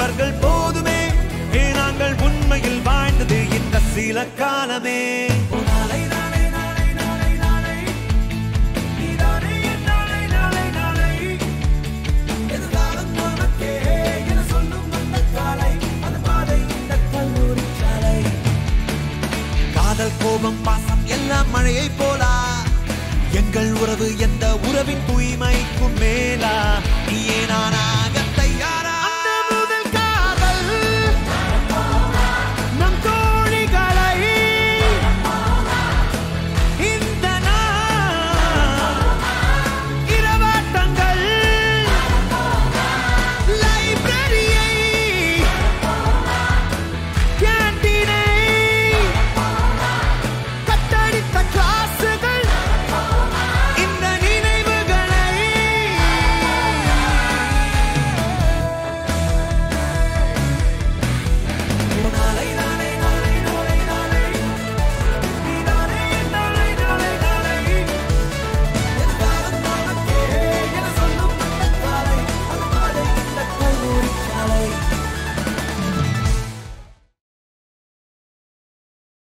நண்பர்கள் போதுமே ஏ நாங்கள் உண்மையில் வாழ்ந்தது இந்த சில காலமே நாளை நாளை நாளை நாளை நாளை நீதானே என் நாளை நாளை நாளை எதிர்காலம் உனக்கே என சொல்லும் அந்த காலை அந்த பாதை இந்த கல்லூரி சாலை காதல் கோபம் பாசம் எல்லாம் மழையை போலா எங்கள் உறவு எந்த உறவின் தூய்மைக்கும் மேலா நீயே நான்